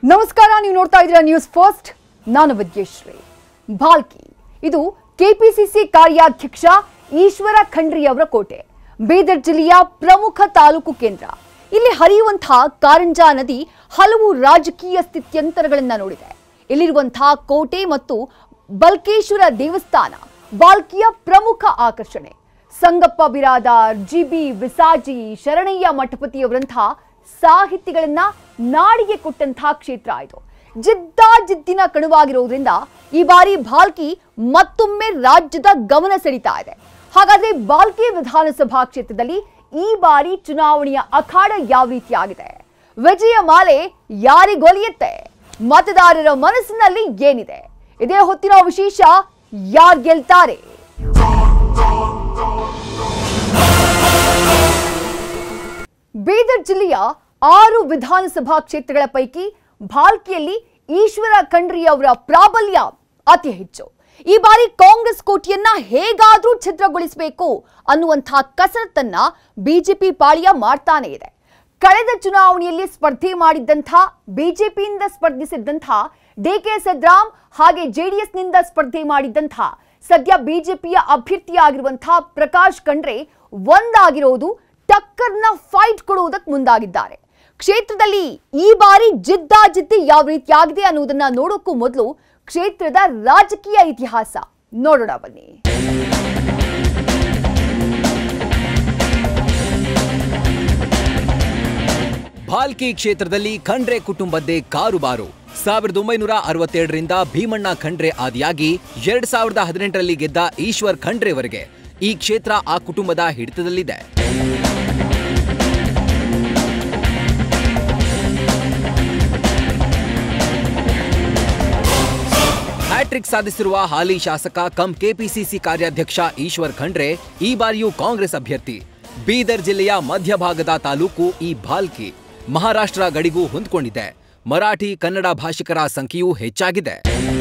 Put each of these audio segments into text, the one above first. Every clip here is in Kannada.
ನಮಸ್ಕಾರ ನೀವು ನೋಡ್ತಾ ಇದ್ದೀರಾ ನ್ಯೂಸ್ ಫಸ್ಟ್ ನಾನು ವಿದ್ಯಶ್ರೀ ಭಾಲ್ಕಿ ಇದು ಕೆಪಿಸಿಸಿ ಕಾರ್ಯಾಧ್ಯಕ್ಷ ಈಶ್ವರ ಖಂಡ್ರಿ ಅವರ ಕೋಟೆ ಬೀದರ್ ಜಿಲ್ಲೆಯ ಪ್ರಮುಖ ತಾಲೂಕು ಕೇಂದ್ರ ಇಲ್ಲಿ ಹರಿಯುವಂತಹ ಕಾರಂಜಾ ನದಿ ಹಲವು ರಾಜಕೀಯ ಸ್ಥಿತ್ಯಂತರಗಳನ್ನ ನೋಡಿದೆ ಇಲ್ಲಿರುವಂತಹ ಕೋಟೆ ಮತ್ತು ಬಲ್ಕೇಶ್ವರ ದೇವಸ್ಥಾನ ಬಾಲ್ಕಿಯ ಪ್ರಮುಖ ಆಕರ್ಷಣೆ ಸಂಗಪ್ಪ ಬಿರಾದಾರ್ ಜಿ ಬಿ ವಿಸಾಜಿ ಶರಣಯ್ಯ ಮಠಪತಿಯವರಂತಹ ಸಾಹಿತಿಗಳನ್ನ ನಾಡಿಗೆ ಕೊಟ್ಟಂತಹ ಕ್ಷೇತ್ರ ಇದು ಜಿದ್ದಾಜಿದ್ದಿನ ಕಣವಾಗಿರೋದ್ರಿಂದ ಈ ಬಾರಿ ಭಾಲ್ಕಿ ಮತ್ತೊಮ್ಮೆ ರಾಜ್ಯದ ಗಮನ ಸೆಳೀತಾ ಇದೆ ಹಾಗಾದ್ರೆ ಬಾಲ್ಕಿ ವಿಧಾನಸಭಾ ಕ್ಷೇತ್ರದಲ್ಲಿ ಈ ಬಾರಿ ಚುನಾವಣೆಯ ಅಖಾಡ ಯಾವ ರೀತಿಯಾಗಿದೆ ವಿಜಯ ಮಾಲೆ ಯಾರಿಗೊಲಿಯುತ್ತೆ ಮತದಾರರ ಮನಸ್ಸಿನಲ್ಲಿ ಏನಿದೆ ಇದೇ ಹೊತ್ತಿನ ವಿಶೇಷ ಯಾರ್ ಗೆಲ್ತಾರೆ ಬೀದರ್ ಜಿಲ್ಲೆಯ ಆರು ವಿಧಾನಸಭಾ ಕ್ಷೇತ್ರಗಳ ಪೈಕಿ ಭಾಲ್ಕಿಯಲ್ಲಿ ಈಶ್ವರ ಖಂಡ್ರಿ ಅವರ ಪ್ರಾಬಲ್ಯ ಅತಿ ಹೆಚ್ಚು ಈ ಬಾರಿ ಕಾಂಗ್ರೆಸ್ ಕೋಟೆಯನ್ನ ಹೇಗಾದ್ರೂ ಛಿದ್ರಗೊಳಿಸಬೇಕು ಅನ್ನುವಂತಹ ಕಸರತ್ತನ್ನ ಬಿಜೆಪಿ ಪಾಳ್ಯ ಮಾಡ್ತಾನೆ ಇದೆ ಕಳೆದ ಚುನಾವಣೆಯಲ್ಲಿ ಸ್ಪರ್ಧೆ ಮಾಡಿದ್ದಂಥ ಬಿಜೆಪಿಯಿಂದ ಸ್ಪರ್ಧಿಸಿದ್ದಂಥ ಡಿ ಕೆ ಸದ್ರಾಮ್ ಹಾಗೆ ಜೆಡಿಎಸ್ನಿಂದ ಸ್ಪರ್ಧೆ ಮಾಡಿದ್ದಂಥ ಸದ್ಯ ಬಿಜೆಪಿಯ ಅಭ್ಯರ್ಥಿಯಾಗಿರುವಂತಹ ಪ್ರಕಾಶ್ ಖಂಡ್ರೆ ಒಂದಾಗಿರೋದು ಟಕ್ಕರ್ನ ಫೈಟ್ ಕೊಡುವುದಕ್ಕೆ ಮುಂದಾಗಿದ್ದಾರೆ ಕ್ಷೇತ್ರದಲ್ಲಿ ಈ ಬಾರಿ ಜಿದ್ದಾಜಿದ್ದಿ ಯಾವ ರೀತಿಯಾಗಿದೆ ಅನ್ನುವುದನ್ನ ನೋಡೋಕ್ಕೂ ಮೊದಲು ಕ್ಷೇತ್ರದ ರಾಜಕೀಯ ಇತಿಹಾಸ ನೋಡೋಣ ಬನ್ನಿ ಭಾಲ್ಕಿ ಕ್ಷೇತ್ರದಲ್ಲಿ ಖಂಡ್ರೆ ಕುಟುಂಬದ್ದೇ ಕಾರುಬಾರು ಸಾವಿರದ ಒಂಬೈನೂರ ಅರವತ್ತೆರಡರಿಂದ ಭೀಮಣ್ಣ ಖಂಡ್ರೆ ಆದಿಯಾಗಿ ಎರಡ್ ಸಾವಿರದ ಹದಿನೆಂಟರಲ್ಲಿ ಗೆದ್ದ ಈಶ್ವರ್ ಖಂಡ್ರೆವರೆಗೆ ಈ ಕ್ಷೇತ್ರ ಆ ಕುಟುಂಬದ ಹಿಡಿತದಲ್ಲಿದೆ ಹ್ಯಾಟ್ರಿಕ್ ಸಾಧಿಸಿರುವ ಹಾಲಿ ಶಾಸಕ ಕಂ ಕೆಪಿಸಿಸಿ ಕಾರ್ಯಾಧ್ಯಕ್ಷ ಈಶ್ವರ್ ಖಂಡ್ರೆ ಈ ಬಾರಿಯೂ ಕಾಂಗ್ರೆಸ್ ಅಭ್ಯರ್ಥಿ ಬೀದರ್ ಜಿಲ್ಲೆಯ ಮಧ್ಯಭಾಗದ ತಾಲೂಕು ಈ ಭಾಲ್ಕಿ ಮಹಾರಾಷ್ಟ್ರ ಗಡಿಗೂ ಹೊಂದ್ಕೊಂಡಿದೆ ಮರಾಠಿ ಕನ್ನಡ ಭಾಷಿಕರ ಸಂಖ್ಯೆಯೂ ಹೆಚ್ಚಾಗಿದೆ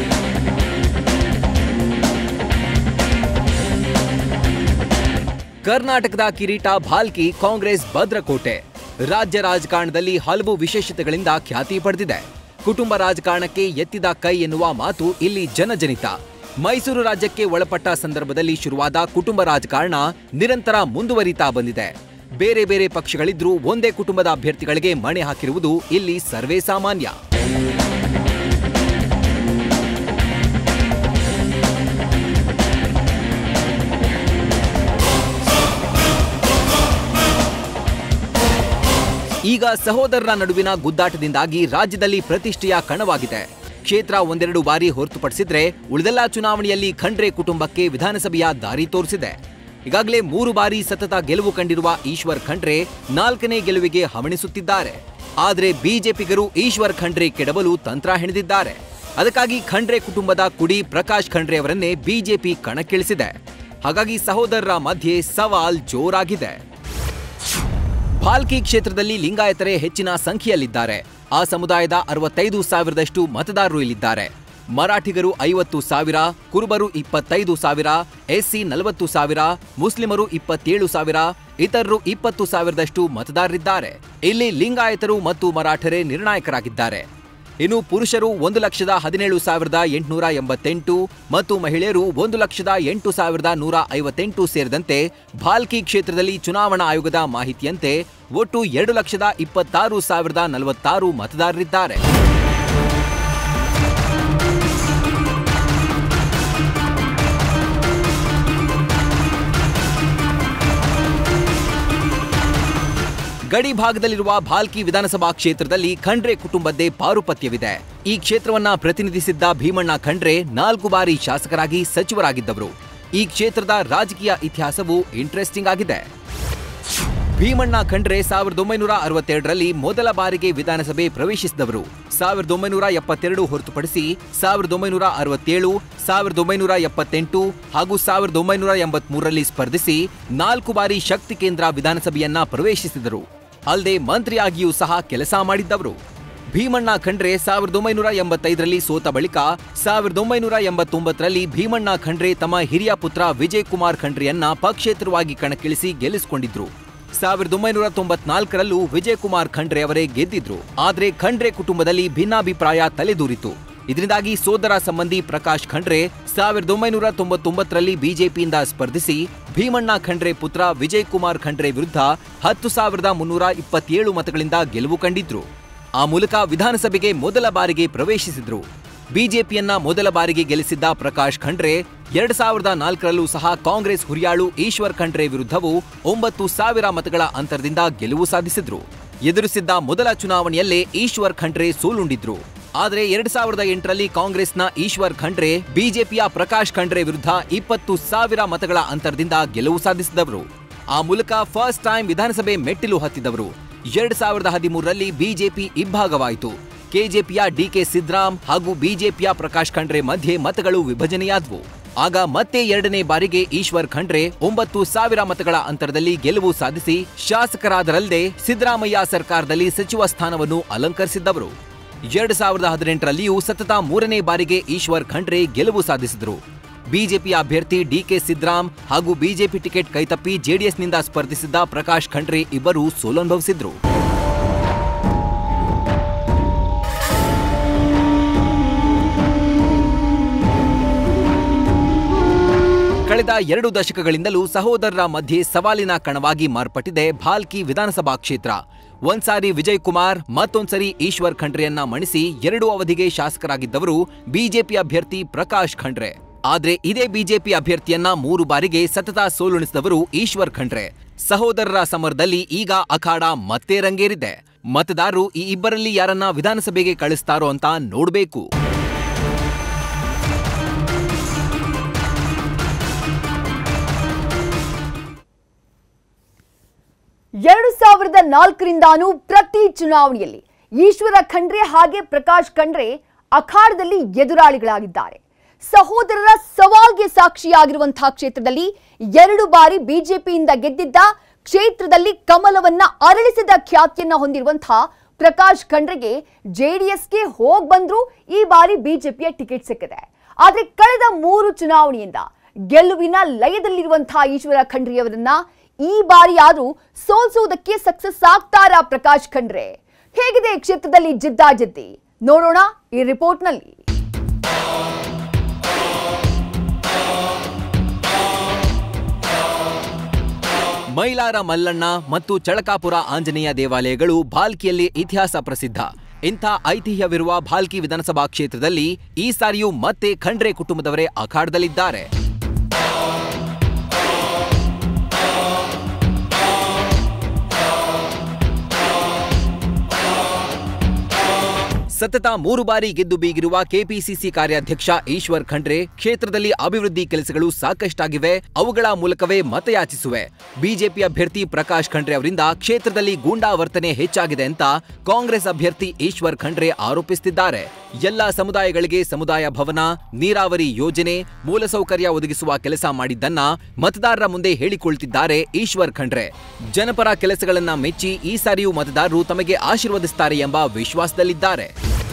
ಕರ್ನಾಟಕದ ಕಿರೀಟ ಭಾಲ್ಕಿ ಕಾಂಗ್ರೆಸ್ ಭದ್ರಕೋಟೆ ರಾಜ್ಯ ರಾಜಕಾರಣದಲ್ಲಿ ಹಲವು ವಿಶೇಷತೆಗಳಿಂದ ಖ್ಯಾತಿ ಪಡೆದಿದೆ ಕುಟುಂಬ ರಾಜಕಾರಣಕ್ಕೆ ಎತ್ತಿದ ಕೈ ಎನ್ನುವ ಮಾತು ಇಲ್ಲಿ ಜನಜನಿತ ಮೈಸೂರು ರಾಜ್ಯಕ್ಕೆ ಒಳಪಟ್ಟ ಸಂದರ್ಭದಲ್ಲಿ ಶುರುವಾದ ಕುಟುಂಬ ರಾಜಕಾರಣ ನಿರಂತರ ಮುಂದುವರಿತಾ ಬಂದಿದೆ ಬೇರೆ ಬೇರೆ ಪಕ್ಷಗಳಿದ್ರೂ ಒಂದೇ ಕುಟುಂಬದ ಅಭ್ಯರ್ಥಿಗಳಿಗೆ ಮಣೆ ಹಾಕಿರುವುದು ಇಲ್ಲಿ ಸರ್ವೇ ಸಾಮಾನ್ಯ ಈಗ ಸಹೋದರರ ನಡುವಿನ ಗುದ್ದಾಟದಿಂದಾಗಿ ರಾಜ್ಯದಲ್ಲಿ ಪ್ರತಿಷ್ಠೆಯ ಕಣವಾಗಿದೆ ಕ್ಷೇತ್ರ ಒಂದೆರಡು ಬಾರಿ ಹೊರತುಪಡಿಸಿದ್ರೆ ಉಳಿದೆಲ್ಲ ಚುನಾವಣೆಯಲ್ಲಿ ಖಂಡ್ರೆ ಕುಟುಂಬಕ್ಕೆ ವಿಧಾನಸಭೆಯ ದಾರಿ ತೋರಿಸಿದೆ ಈಗಾಗಲೇ ಮೂರು ಬಾರಿ ಸತತ ಗೆಲುವು ಕಂಡಿರುವ ಈಶ್ವರ್ ಖಂಡ್ರೆ ನಾಲ್ಕನೇ ಗೆಲುವಿಗೆ ಹವಣಿಸುತ್ತಿದ್ದಾರೆ ಆದರೆ ಬಿಜೆಪಿಗರು ಈಶ್ವರ್ ಖಂಡ್ರೆ ಕೆಡವಲು ತಂತ್ರ ಹೆಣೆದಿದ್ದಾರೆ ಅದಕ್ಕಾಗಿ ಖಂಡ್ರೆ ಕುಟುಂಬದ ಕುಡಿ ಪ್ರಕಾಶ್ ಖಂಡ್ರೆ ಅವರನ್ನೇ ಬಿಜೆಪಿ ಕಣಕ್ಕಿಳಿಸಿದೆ ಹಾಗಾಗಿ ಸಹೋದರರ ಮಧ್ಯೆ ಸವಾಲ್ ಜೋರಾಗಿದೆ ಭಾಲ್ಕಿ ಕ್ಷೇತ್ರದಲ್ಲಿ ಲಿಂಗಾಯತರೇ ಹೆಚ್ಚಿನ ಸಂಖ್ಯೆಯಲ್ಲಿದ್ದಾರೆ ಆ ಸಮುದಾಯದ ಅರವತ್ತೈದು ಸಾವಿರದಷ್ಟು ಮತದಾರರು ಇಲ್ಲಿದ್ದಾರೆ ಮರಾಠಿಗರು ಐವತ್ತು ಸಾವಿರ ಕುರುಬರು ಇಪ್ಪತ್ತೈದು ಸಾವಿರ ಎಸ್ಸಿ ನಲವತ್ತು ಸಾವಿರ ಮುಸ್ಲಿಮರು ಇಪ್ಪತ್ತೇಳು ಸಾವಿರ ಇತರರು ಇಪ್ಪತ್ತು ಸಾವಿರದಷ್ಟು ಮತದಾರರಿದ್ದಾರೆ ಇಲ್ಲಿ ಲಿಂಗಾಯತರು ಮತ್ತು ಮರಾಠರೇ ನಿರ್ಣಾಯಕರಾಗಿದ್ದಾರೆ ಇನ್ನು ಪುರುಷರು ಒಂದು ಲಕ್ಷದ ಹದಿನೇಳು ಸಾವಿರದ ಎಂಟುನೂರ ಎಂಬತ್ತೆಂಟು ಮತ್ತು ಮಹಿಳೆಯರು ಒಂದು ಲಕ್ಷದ ಎಂಟು ಸಾವಿರದ ನೂರ ಐವತ್ತೆಂಟು ಸೇರಿದಂತೆ ಭಾಲ್ಕಿ ಕ್ಷೇತ್ರದಲ್ಲಿ ಚುನಾವಣಾ ಆಯೋಗದ ಮಾಹಿತಿಯಂತೆ ಒಟ್ಟು ಎರಡು ಲಕ್ಷದ ಇಪ್ಪತ್ತಾರು ಸಾವಿರದ ನಲವತ್ತಾರು ಮತದಾರರಿದ್ದಾರೆ ಗಡಿ ಭಾಗದಲ್ಲಿರುವ ಭಾಲ್ಕಿ ವಿಧಾನಸಭಾ ಕ್ಷೇತ್ರದಲ್ಲಿ ಖಂಡ್ರೆ ಕುಟುಂಬದ್ದೇ ಪಾರುಪತ್ಯವಿದೆ ಈ ಕ್ಷೇತ್ರವನ್ನ ಪ್ರತಿನಿಧಿಸಿದ್ದ ಭೀಮಣ್ಣ ಖಂಡ್ರೆ ನಾಲ್ಕು ಬಾರಿ ಶಾಸಕರಾಗಿ ಸಚಿವರಾಗಿದ್ದವರು ಈ ಕ್ಷೇತ್ರದ ರಾಜಕೀಯ ಇತಿಹಾಸವು ಇಂಟ್ರೆಸ್ಟಿಂಗ್ ಆಗಿದೆ ಭೀಮಣ್ಣ ಖಂಡ್ರೆ ಸಾವಿರದ ಒಂಬೈನೂರ ಅರವತ್ತೆರಡರಲ್ಲಿ ಮೊದಲ ಬಾರಿಗೆ ವಿಧಾನಸಭೆ ಪ್ರವೇಶಿಸಿದವರು ಸಾವಿರದ ಒಂಬೈನೂರ ಎಪ್ಪತ್ತೆರಡು ಹೊರತುಪಡಿಸಿ ಸಾವಿರದ ಒಂಬೈನೂರ ಅರವತ್ತೇಳು ಸಾವಿರದ ಒಂಬೈನೂರ ಎಪ್ಪತ್ತೆಂಟು ಹಾಗೂ ಸಾವಿರದ ಒಂಬೈನೂರ ಎಂಬತ್ಮೂರರಲ್ಲಿ ಸ್ಪರ್ಧಿಸಿ ನಾಲ್ಕು ಬಾರಿ ಶಕ್ತಿ ಕೇಂದ್ರ ವಿಧಾನಸಭೆಯನ್ನ ಪ್ರವೇಶಿಸಿದರು ಅಲ್ಲದೆ ಮಂತ್ರಿಯಾಗಿಯೂ ಸಹ ಕೆಲಸ ಮಾಡಿದ್ದವರು ಭೀಮಣ್ಣ ಖಂಡ್ರೆ ಸಾವಿರದ ಒಂಬೈನೂರ ಎಂಬತ್ತೈದರಲ್ಲಿ ಸೋತ ಬಳಿಕ ಸಾವಿರದ ಒಂಬೈನೂರ ಎಂಬತ್ತೊಂಬತ್ತರಲ್ಲಿ ಭೀಮಣ್ಣ ಖಂಡ್ರೆ ತಮ್ಮ ಹಿರಿಯ ಪುತ್ರ ವಿಜಯ್ ಕುಮಾರ್ ಖಂಡ್ರೆಯನ್ನ ಪಕ್ಷೇತರವಾಗಿ ಕಣಕ್ಕಿಳಿಸಿ ಗೆಲ್ಲಿಸಿಕೊಂಡಿದ್ರು ಸಾವಿರದ ಒಂಬೈನೂರ ತೊಂಬತ್ನಾಲ್ಕರಲ್ಲೂ ವಿಜಯಕುಮಾರ್ ಖಂಡ್ರೆ ಅವರೇ ಗೆದ್ದಿದ್ರು ಆದ್ರೆ ಖಂಡ್ರೆ ಕುಟುಂಬದಲ್ಲಿ ಭಿನ್ನಾಭಿಪ್ರಾಯ ತಲೆದೂರಿತು ಇದರಿಂದಾಗಿ ಸೋದರ ಸಂಬಂಧಿ ಪ್ರಕಾಶ್ ಖಂಡ್ರೆ ಸಾವಿರದ ಒಂಬೈನೂರ ತೊಂಬತ್ತೊಂಬತ್ತರಲ್ಲಿ ಬಿಜೆಪಿಯಿಂದ ಸ್ಪರ್ಧಿಸಿ ಭೀಮಣ್ಣ ಖಂಡ್ರೆ ಪುತ್ರ ವಿಜಯ್ ಕುಮಾರ್ ಖಂಡ್ರೆ ವಿರುದ್ಧ ಹತ್ತು ಸಾವಿರದ ಮುನ್ನೂರ ಇಪ್ಪತ್ತೇಳು ಮತಗಳಿಂದ ಗೆಲುವು ಕಂಡಿದ್ರು ಆ ಮೂಲಕ ವಿಧಾನಸಭೆಗೆ ಮೊದಲ ಬಾರಿಗೆ ಪ್ರವೇಶಿಸಿದ್ರು ಬಿಜೆಪಿಯನ್ನ ಮೊದಲ ಬಾರಿಗೆ ಗೆಲ್ಲಿಸಿದ್ದ ಪ್ರಕಾಶ್ ಖಂಡ್ರೆ ಎರಡ್ ಸಾವಿರದ ನಾಲ್ಕರಲ್ಲೂ ಸಹ ಕಾಂಗ್ರೆಸ್ ಹುರಿಯಾಳು ಈಶ್ವರ್ ಖಂಡ್ರೆ ವಿರುದ್ಧವೂ ಒಂಬತ್ತು ಸಾವಿರ ಮತಗಳ ಅಂತರದಿಂದ ಗೆಲುವು ಸಾಧಿಸಿದ್ರು ಎದುರಿಸಿದ್ದ ಮೊದಲ ಚುನಾವಣೆಯಲ್ಲೇ ಈಶ್ವರ್ ಖಂಡ್ರೆ ಸೋಲುಂಡಿದ್ರು ಆದರೆ ಎರಡ್ ಸಾವಿರದ ಎಂಟರಲ್ಲಿ ಕಾಂಗ್ರೆಸ್ನ ಈಶ್ವರ್ ಖಂಡ್ರೆ ಬಿಜೆಪಿಯ ಪ್ರಕಾಶ್ ಖಂಡ್ರೆ ವಿರುದ್ಧ ಇಪ್ಪತ್ತು ಸಾವಿರ ಮತಗಳ ಅಂತರದಿಂದ ಗೆಲುವು ಸಾಧಿಸಿದವರು ಆ ಮೂಲಕ ಫಸ್ಟ್ ಟೈಮ್ ವಿಧಾನಸಭೆ ಮೆಟ್ಟಿಲು ಹತ್ತಿದವರು ಎರಡ್ ಸಾವಿರದ ಹದಿಮೂರರಲ್ಲಿ ಬಿಜೆಪಿ ಇಬ್ಬಾಗವಾಯಿತು ಕೆಜೆಪಿಯ ಡಿಕೆ ಸಿದ್ದರಾಮ್ ಹಾಗೂ ಬಿಜೆಪಿಯ ಪ್ರಕಾಶ್ ಖಂಡ್ರೆ ಮಧ್ಯೆ ಮತಗಳು ವಿಭಜನೆಯಾದವು ಆಗ ಮತ್ತೆ ಎರಡನೇ ಬಾರಿಗೆ ಈಶ್ವರ್ ಖಂಡ್ರೆ ಒಂಬತ್ತು ಸಾವಿರ ಮತಗಳ ಅಂತರದಲ್ಲಿ ಗೆಲುವು ಸಾಧಿಸಿ ಶಾಸಕರಾದರಲ್ಲದೆ ಸಿದ್ದರಾಮಯ್ಯ ಸರ್ಕಾರದಲ್ಲಿ ಸಚಿವ ಸ್ಥಾನವನ್ನು ಅಲಂಕರಿಸಿದ್ದವರು ಎರಡ್ ಸಾವಿರದ ಹದಿನೆಂಟರಲ್ಲಿಯೂ ಸತತ ಮೂರನೇ ಬಾರಿಗೆ ಈಶ್ವರ್ ಖಂಡ್ರೆ ಗೆಲುವು ಸಾಧಿಸಿದರು ಬಿಜೆಪಿ ಅಭ್ಯರ್ಥಿ ಡಿಕೆ ಸಿದ್ದರಾಮ್ ಹಾಗೂ ಬಿಜೆಪಿ ಟಿಕೆಟ್ ಕೈತಪ್ಪಿ ಜೆಡಿಎಸ್ನಿಂದ ಸ್ಪರ್ಧಿಸಿದ್ದ ಪ್ರಕಾಶ್ ಖಂಡ್ರೆ ಇಬ್ಬರು ಸೋಲನುಭವಿಸಿದ್ರು ಕಳೆದ ಎರಡು ದಶಕಗಳಿಂದಲೂ ಸಹೋದರರ ಮಧ್ಯೆ ಸವಾಲಿನ ಕಣವಾಗಿ ಮಾರ್ಪಟ್ಟಿದೆ ಭಾಲ್ಕಿ ವಿಧಾನಸಭಾ ಕ್ಷೇತ್ರ ಒಂದ್ಸಾರಿ ವಿಜಯ್ ಕುಮಾರ್ ಮತ್ತೊಂದ್ಸರಿ ಈಶ್ವರ್ ಖಂಡ್ರೆಯನ್ನ ಮಣಿಸಿ ಎರಡು ಅವಧಿಗೆ ಶಾಸಕರಾಗಿದ್ದವರು ಬಿಜೆಪಿ ಅಭ್ಯರ್ಥಿ ಪ್ರಕಾಶ್ ಖಂಡ್ರೆ ಆದ್ರೆ ಇದೇ ಬಿಜೆಪಿ ಅಭ್ಯರ್ಥಿಯನ್ನ ಮೂರು ಬಾರಿಗೆ ಸತತ ಸೋಲುಣಿಸಿದವರು ಈಶ್ವರ್ ಖಂಡ್ರೆ ಸಹೋದರರ ಸಮರದಲ್ಲಿ ಈಗ ಅಖಾಡ ಮತ್ತೆ ರಂಗೇರಿದೆ ಮತದಾರರು ಈ ಇಬ್ಬರಲ್ಲಿ ಯಾರನ್ನ ವಿಧಾನಸಭೆಗೆ ಕಳಿಸ್ತಾರೋ ಅಂತ ನೋಡ್ಬೇಕು ಎರಡು ಸಾವಿರದ ನಾಲ್ಕರಿಂದಾನು ಪ್ರತಿ ಚುನಾವಣೆಯಲ್ಲಿ ಈಶ್ವರ ಖಂಡ್ರೆ ಹಾಗೆ ಪ್ರಕಾಶ್ ಖಂಡ್ರೆ ಅಖಾಡದಲ್ಲಿ ಎದುರಾಳಿಗಳಾಗಿದ್ದಾರೆ ಸಹೋದರರ ಸವಾಲ್ಗೆ ಸಾಕ್ಷಿಯಾಗಿರುವಂತಹ ಕ್ಷೇತ್ರದಲ್ಲಿ ಎರಡು ಬಾರಿ ಬಿಜೆಪಿಯಿಂದ ಗೆದ್ದಿದ್ದ ಕ್ಷೇತ್ರದಲ್ಲಿ ಕಮಲವನ್ನ ಅರಳಿಸಿದ ಖ್ಯಾತಿಯನ್ನ ಹೊಂದಿರುವಂತಹ ಪ್ರಕಾಶ್ ಖಂಡ್ರೆಗೆ ಜೆಡಿಎಸ್ಗೆ ಹೋಗ್ ಬಂದ್ರು ಈ ಬಾರಿ ಬಿಜೆಪಿಯ ಟಿಕೆಟ್ ಸಿಕ್ಕಿದೆ ಆದ್ರೆ ಕಳೆದ ಮೂರು ಚುನಾವಣೆಯಿಂದ ಗೆಲುವಿನ ಲಯದಲ್ಲಿರುವಂತಹ ಈಶ್ವರ ಖಂಡ್ರೆಯವರನ್ನ ಈ ಬಾರಿ ಯಾರು ಸೋಲ್ಸುವುದಕ್ಕೆ ಸಕ್ಸಸ್ ಆಗ್ತಾರಾ ಪ್ರಕಾಶ್ ಖಂಡ್ರೆ ಹೇಗಿದೆ ಈ ಕ್ಷೇತ್ರದಲ್ಲಿ ಜಿದ್ದಾಜಿದ್ದಿ ನೋಡೋಣ ಈ ರಿಪೋರ್ಟ್ನಲ್ಲಿ ಮೈಲಾರ ಮಲ್ಲಣ್ಣ ಮತ್ತು ಚಳಕಾಪುರ ಆಂಜನೇಯ ದೇವಾಲಯಗಳು ಭಾಲ್ಕಿಯಲ್ಲಿ ಇತಿಹಾಸ ಪ್ರಸಿದ್ಧ ಇಂಥ ಐತಿಹ್ಯವಿರುವ ಭಾಲ್ಕಿ ವಿಧಾನಸಭಾ ಕ್ಷೇತ್ರದಲ್ಲಿ ಈ ಸಾರಿಯೂ ಮತ್ತೆ ಖಂಡ್ರೆ ಕುಟುಂಬದವರೇ ಅಖಾಡದಲ್ಲಿದ್ದಾರೆ ಸತತ ಮೂರು ಬಾರಿ ಗೆದ್ದು ಬೀಗಿರುವ ಕೆಪಿಸಿಸಿ ಕಾರ್ಯಾಧ್ಯಕ್ಷ ಈಶ್ವರ್ ಖಂಡ್ರೆ ಕ್ಷೇತ್ರದಲ್ಲಿ ಅಭಿವೃದ್ಧಿ ಕೆಲಸಗಳು ಸಾಕಷ್ಟಾಗಿವೆ ಅವುಗಳ ಮೂಲಕವೇ ಮತಯಾಚಿಸುವೆ ಬಿಜೆಪಿ ಅಭ್ಯರ್ಥಿ ಪ್ರಕಾಶ್ ಖಂಡ್ರೆ ಅವರಿಂದ ಕ್ಷೇತ್ರದಲ್ಲಿ ಗೂಂಡಾ ವರ್ತನೆ ಹೆಚ್ಚಾಗಿದೆ ಅಂತ ಕಾಂಗ್ರೆಸ್ ಅಭ್ಯರ್ಥಿ ಈಶ್ವರ್ ಖಂಡ್ರೆ ಆರೋಪಿಸುತ್ತಿದ್ದಾರೆ ಎಲ್ಲಾ ಸಮುದಾಯಗಳಿಗೆ ಸಮುದಾಯ ಭವನ ನೀರಾವರಿ ಯೋಜನೆ ಮೂಲಸೌಕರ್ಯ ಒದಗಿಸುವ ಕೆಲಸ ಮಾಡಿದ್ದನ್ನ ಮತದಾರರ ಮುಂದೆ ಹೇಳಿಕೊಳ್ತಿದ್ದಾರೆ ಈಶ್ವರ್ ಖಂಡ್ರೆ ಜನಪರ ಕೆಲಸಗಳನ್ನ ಮೆಚ್ಚಿ ಈ ಸಾರಿಯೂ ಮತದಾರರು ತಮಗೆ ಆಶೀರ್ವದಿಸುತ್ತಾರೆ ಎಂಬ ವಿಶ್ವಾಸದಲ್ಲಿದ್ದಾರೆ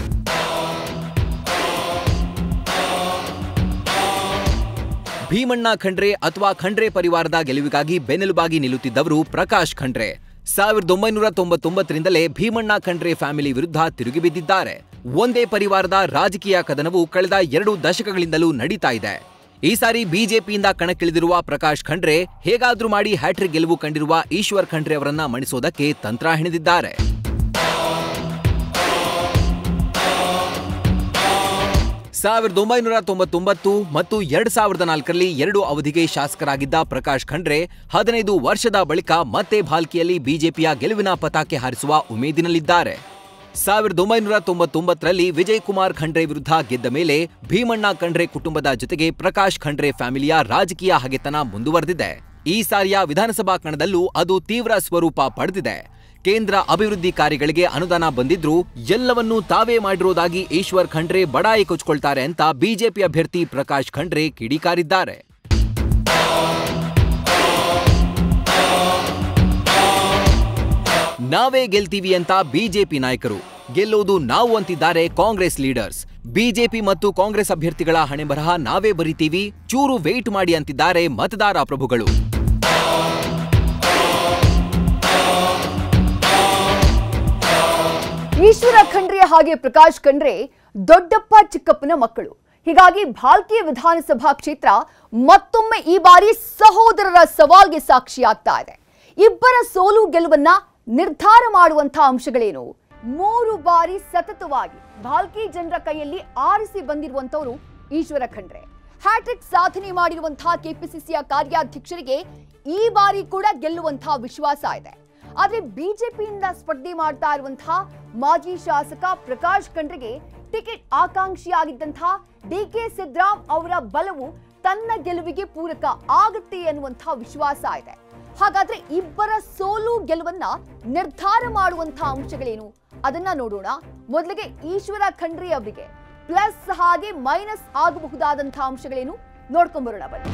ಭೀಮಣ್ಣ ಖಂಡ್ರೆ ಅಥವಾ ಖಂಡ್ರೆ ಪರಿವಾರದ ಗೆಲುವಿಗಾಗಿ ಬೆನ್ನೆಲುಬಾಗಿ ನಿಲ್ಲುತ್ತಿದ್ದವರು ಪ್ರಕಾಶ್ ಖಂಡ್ರೆ ಸಾವಿರದ ಒಂಬೈನೂರ ತೊಂಬತ್ತೊಂಬತ್ತರಿಂದಲೇ ಭೀಮಣ್ಣ ಖಂಡ್ರೆ ಫ್ಯಾಮಿಲಿ ವಿರುದ್ಧ ತಿರುಗಿ ಬಿದ್ದಿದ್ದಾರೆ ಒಂದೇ ಪರಿವಾರದ ರಾಜಕೀಯ ಕದನವು ಕಳೆದ ಎರಡು ದಶಕಗಳಿಂದಲೂ ನಡೀತಾ ಇದೆ ಈ ಸಾರಿ ಬಿಜೆಪಿಯಿಂದ ಕಣಕ್ಕಿಳಿದಿರುವ ಪ್ರಕಾಶ್ ಖಂಡ್ರೆ ಹೇಗಾದ್ರೂ ಮಾಡಿ ಹ್ಯಾಟ್ರಿಕ್ ಗೆಲುವು ಕಂಡಿರುವ ಈಶ್ವರ್ ಖಂಡ್ರೆ ಅವರನ್ನ ಮಣಿಸೋದಕ್ಕೆ ತಂತ್ರ ಹೆಣೆದಿದ್ದಾರೆ ಸಾವಿರದ ಒಂಬೈನೂರ ತೊಂಬತ್ತೊಂಬತ್ತು ಮತ್ತು ಎರಡ್ ಸಾವಿರದ ನಾಲ್ಕರಲ್ಲಿ ಎರಡು ಅವಧಿಗೆ ಶಾಸಕರಾಗಿದ್ದ ಪ್ರಕಾಶ್ ಖಂಡ್ರೆ ಹದಿನೈದು ವರ್ಷದ ಬಳಿಕ ಮತ್ತೆ ಭಾಲ್ಕಿಯಲ್ಲಿ ಬಿಜೆಪಿಯ ಗೆಲುವಿನ ಪತಾಕೆ ಹಾರಿಸುವ ಉಮೇದಿನಲ್ಲಿದ್ದಾರೆ ಸಾವಿರದ ಒಂಬೈನೂರ ತೊಂಬತ್ತೊಂಬತ್ತರಲ್ಲಿ ವಿಜಯ್ ಕುಮಾರ್ ಖಂಡ್ರೆ ವಿರುದ್ಧ ಗೆದ್ದ ಮೇಲೆ ಭೀಮಣ್ಣ ಖಂಡ್ರೆ ಕುಟುಂಬದ ಜೊತೆಗೆ ಪ್ರಕಾಶ್ ಖಂಡ್ರೆ ಫ್ಯಾಮಿಲಿಯ ರಾಜಕೀಯ ಹಗೆತನ ಮುಂದುವರೆದಿದೆ ಈ ಸಾರಿಯ ವಿಧಾನಸಭಾ ಕಣದಲ್ಲೂ ಅದು ತೀವ್ರ ಸ್ವರೂಪ ಪಡೆದಿದೆ ಕೇಂದ್ರ ಅಭಿವೃದ್ಧಿ ಕಾರ್ಯಗಳಿಗೆ ಅನುದಾನ ಬಂದಿದ್ರೂ ಎಲ್ಲವನ್ನೂ ತಾವೇ ಮಾಡಿರುವುದಾಗಿ ಈಶ್ವರ್ ಖಂಡ್ರೆ ಬಡಾಯಿ ಕೊಚ್ಕೊಳ್ತಾರೆ ಅಂತ ಬಿಜೆಪಿ ಅಭ್ಯರ್ಥಿ ಪ್ರಕಾಶ್ ಖಂಡ್ರೆ ಕಿಡಿಕಾರಿದ್ದಾರೆ ನಾವೇ ಗೆಲ್ತೀವಿ ಅಂತ ಬಿಜೆಪಿ ನಾಯಕರು ಗೆಲ್ಲೋದು ನಾವು ಅಂತಿದ್ದಾರೆ ಕಾಂಗ್ರೆಸ್ ಲೀಡರ್ಸ್ ಬಿಜೆಪಿ ಮತ್ತು ಕಾಂಗ್ರೆಸ್ ಅಭ್ಯರ್ಥಿಗಳ ಹಣೆ ಬರಹ ನಾವೇ ಬರಿತೀವಿ ಚೂರು ವೇಟ್ ಮಾಡಿ ಅಂತಿದ್ದಾರೆ ಮತದಾರ ಪ್ರಭುಗಳು ಈಶ್ವರ ಖಂಡ್ರೆ ಹಾಗೆ ಪ್ರಕಾಶ್ ಖಂಡ್ರೆ ದೊಡ್ಡಪ್ಪ ಚಿಕ್ಕಪ್ಪನ ಮಕ್ಕಳು ಹೀಗಾಗಿ ಭಾಲ್ಕಿ ವಿಧಾನಸಭಾ ಕ್ಷೇತ್ರ ಮತ್ತೊಮ್ಮೆ ಈ ಬಾರಿ ಸಹೋದರರ ಸವಾಲ್ಗೆ ಸಾಕ್ಷಿಯಾಗ್ತಾ ಇದೆ ಇಬ್ಬರ ಸೋಲು ಗೆಲುವನ್ನ ನಿರ್ಧಾರ ಮಾಡುವಂತಹ ಅಂಶಗಳೇನು ಮೂರು ಬಾರಿ ಸತತವಾಗಿ ಭಾಲ್ಕಿ ಜನರ ಕೈಯಲ್ಲಿ ಆರಿಸಿ ಬಂದಿರುವಂತವರು ಈಶ್ವರ ಖಂಡ್ರೆ ಹ್ಯಾಟ್ರಿಕ್ ಸಾಧನೆ ಮಾಡಿರುವಂತಹ ಕೆಪಿಸಿಸಿಯ ಕಾರ್ಯಾಧ್ಯಕ್ಷರಿಗೆ ಈ ಬಾರಿ ಕೂಡ ಗೆಲ್ಲುವಂತಹ ವಿಶ್ವಾಸ ಇದೆ ಆದ್ರೆ ಬಿಜೆಪಿಯಿಂದ ಸ್ಪರ್ಧೆ ಮಾಡ್ತಾ ಇರುವಂತಹ ಮಾಜಿ ಶಾಸಕ ಪ್ರಕಾಶ್ ಖಂಡ್ರೆಗೆ ಟಿಕೆಟ್ ಆಕಾಂಕ್ಷಿಯಾಗಿದ್ದಂತಹ ಡಿ ಕೆ ಸಿದ್ದರಾಮ್ ಅವರ ಬಲವು ತನ್ನ ಗೆಲುವಿಗೆ ಪೂರಕ ಆಗುತ್ತೆ ಅನ್ನುವಂತಹ ವಿಶ್ವಾಸ ಇದೆ ಹಾಗಾದ್ರೆ ಇಬ್ಬರ ಸೋಲು ಗೆಲುವನ್ನ ನಿರ್ಧಾರ ಮಾಡುವಂತಹ ಅಂಶಗಳೇನು ಅದನ್ನ ನೋಡೋಣ ಮೊದಲಿಗೆ ಈಶ್ವರ ಖಂಡ್ರೆ ಅವರಿಗೆ ಪ್ಲಸ್ ಹಾಗೆ ಮೈನಸ್ ಆಗಬಹುದಾದಂತಹ ಅಂಶಗಳೇನು ನೋಡ್ಕೊಂಬರೋಣ ಬನ್ನಿ